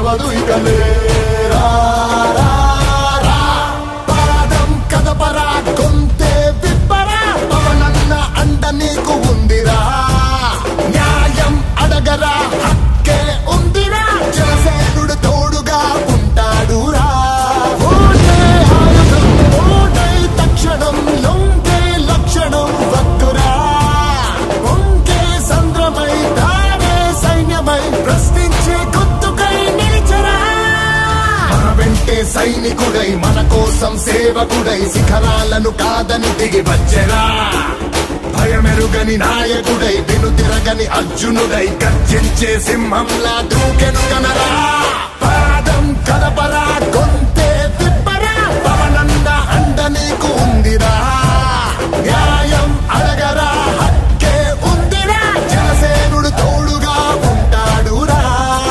తప్పదు ఇక లేరా రా, రా. పాదం కదపరా గొంతే విప్పరా పవనన్న అండ నీకు ఉందిరా న్యాయం అడగరా హక్కే ఉందిరా జనసేనుడు తోడుగా ఉంటాడురా ఓటే ఆయుధం ఓటై తక్షణం లొంగే లక్షణం వద్దురా వంకే సంద్రమై తానే సైన్యమై ప్రశ్నించే గొంతుకై నిలిచరా మన వెంటే సైనికుడై మన కోసం సేవకుడై శిఖరాలను కాదని దిగి వచ్చెరా భయమెరుగని నాయకుడై వెనుతిరగని అర్జునుడై గర్జించే సింహంలా దూకెను కనరా పాదం కలపరా గొంతే విప్పరా పవనంద అండ నీకు ఉందిరా న్యాయం అడగరా హక్కే ఉందిరా జనసేనుడు తోడుగా ఉంటాడురా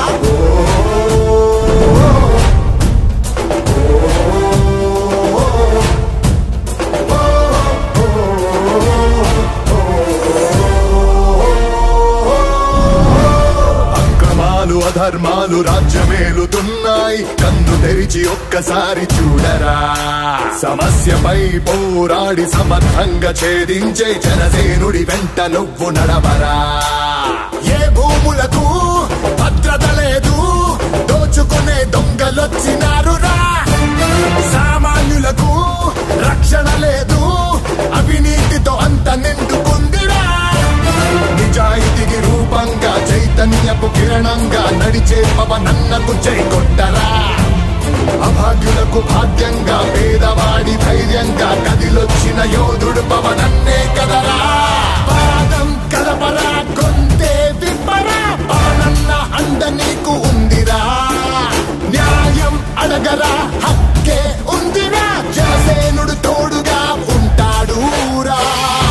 అక్రమాలు అధర్మాలు రాజ్యమేలుతున్నాయి కన్ను తెరిచి ఒక్కసారి చూడరా సమస్యపై పోరాడి సమర్థంగా ఛేదించే జనసేనుడి వెంట నువ్వు నడవరా ఏ భూములకు భద్రత లేదు దోచుకునే దొంగలొచ్చినారురా సామాన్యులకు రక్షణ లేదు అవినీతితో అంత నిండుకుందిరా నిజాయితీకి రూపంగా చైతన్యపు కిరణంగా నడిచే పవనన్నకు జై కొట్టరా అభాగ్యులకు భాగ్యంగా పేదవాడి ధైర్యంగా కదిలొచ్చిన యోధుడు పవనన్నే కదరా పాదం కలపరా గొంతే విప్పరా పవనన్న అండ నీకు ఉందిరా న్యాయం అడగరా హక్కే ఉందిరా జనసేనుడు తోడుగా ఉంటాడు రా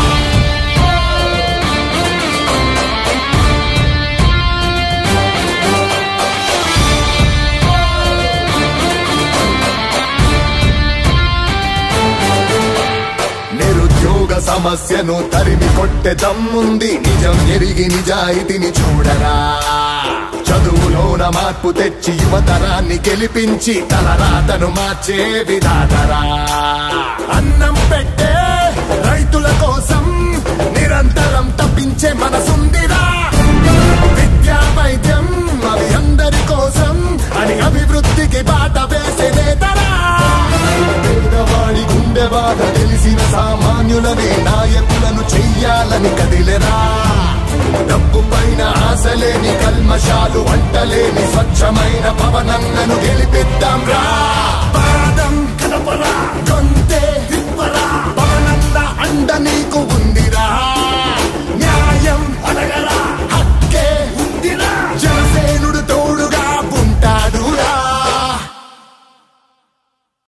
నిరుద్యోగ సమస్యను తరిమి కొట్టే దమ్ముంది నిజం ఎరిగి నిజాయితీని చూడరా చదువులోన మార్పు తెచ్చి యువతరాన్ని గెలిపించి తన రాతను మార్చే విధాతరా అన్నం పెట్టే రైతుల కోసం నిరంతరం తప్పించే మనసుందిరా విద్యా వైద్యం అవి అందరి కోసం అని అభివృద్ధికి బాట వేసే నేతరా పేదవాడి గుండె బాధ తెలిసిన సామాన్యులనే నాయకులను చెయ్యాలని కదిలెరా డబ్బు పైన ఆశలేని కల్మషాలు వంటలేని స్వచ్ఛమైన పవనన్నను గెలిపిద్దాం రా